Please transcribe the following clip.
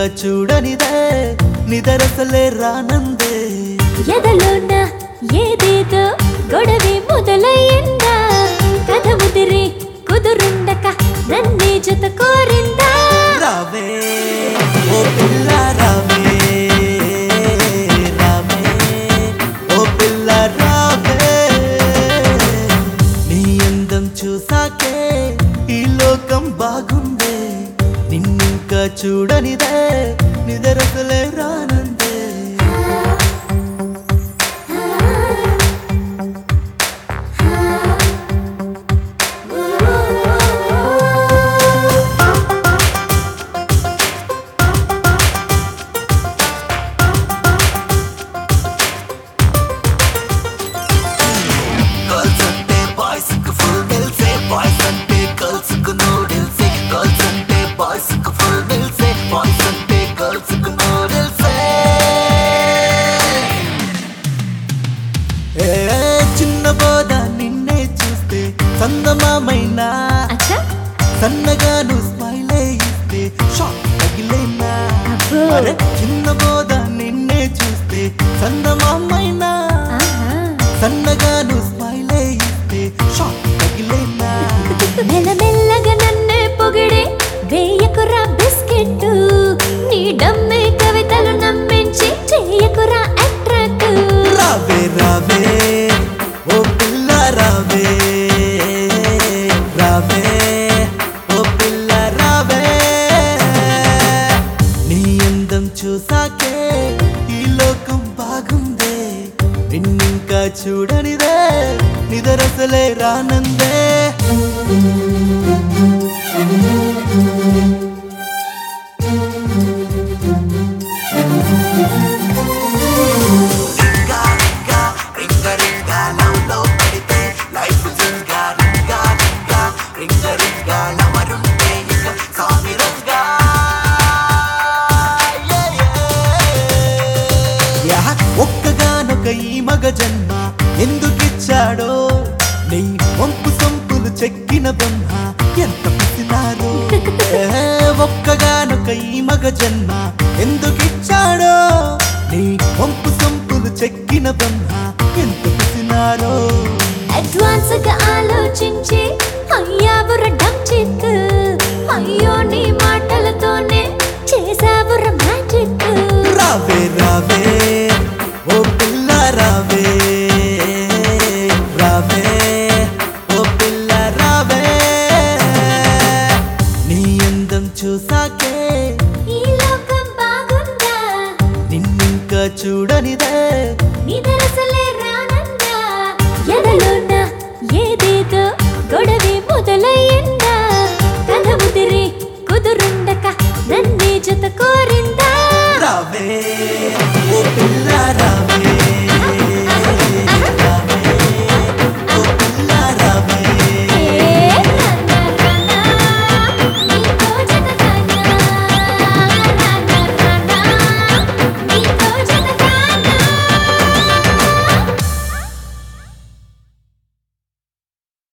చూడనిదే నిదరసలే రానందే ఎదలోన ఏదేదో గొడవే మొదలయ్యిందా కథ ముదిరి కుదురుండక నన్నే జత కోరిందా రావే ఓ పిల్ల రావే రావే ఓ పిల్ల రావే నీ అందం చూసాకే ఈ లోకం బాగుందే నిన్నింకా చూడనిదే నిదరసలే రానందే గర్ల్స్ అంటే బాయ్స్ కు ఫుల్ మిల్సే బాయ్స్ అంటే గర్ల్స్ కు నూడిల్సే గర్ల్స్ అంటే బాయ్స్ కు ఫుల్ మిల్సే బాయ్స్ అంటే గర్ల్స్ కు నూడిల్సే ఏ చిన్న బోధ నిన్నే చూస్తే సందమామైనా అచ్చా సన్నగా నువ్వు స్మైలే ఇస్తే షాక్ తగిలేనా అబ్బో. అరే చిన్న బోధ నిన్నే చూస్తే సందమామైనా ఆహా. సన్నగా నువ్వు స్మైలే ఇస్తే షాక్ తగిలేనా మెల్లమెల్లగా నన్నే పొగిడే వేయకురా బిస్కెట్ నీ డమ్మే కవితలు నమ్మించి చేయకురా అట్రాక్ట్ రావే రావే ఓ పిల్ల రావే రావే ఓ పిల్ల రావే నీ అందం చూసాకే ఈ లోకం బాగుందే నిన్నింకా చూడనిదే నిదరసలే రానందే యా, ఒక్కగానొక ఈ మగ జన్మ ఎందుకిచ్చాడో నీ వంపు సొంపులు చెక్కిన బ్రహ్మ ఎంత పిసినారో ఏ, ఒక్కగానొక ఈ మగ జన్మ ఎందుకిచ్చాడో నీ వంపు సొంపులు చెక్కిన బ్రహ్మ ఎంత పిసినారో అడ్వాన్స్ గా ఆలోచించి అయ్యావుర డమ్ చిక్ అయ్యో నీ మాటలతోనే చేసావుర మ్యాజిక్ రావే రావే ఓ పిల్ల రావే రావే ఓ పిల్ల రావే నీ అందం చూసాకే ఈ లోకం బాగుందా నిన్నింకా చూడనిదే నిదరసలే రానందా ఎదలోన ఏదేదో గొడవే మొదలయ్యిందా కథ ముదిరి కుదురుండక నన్నే జత కోరిందా రావే ఓ పిల్ల రావే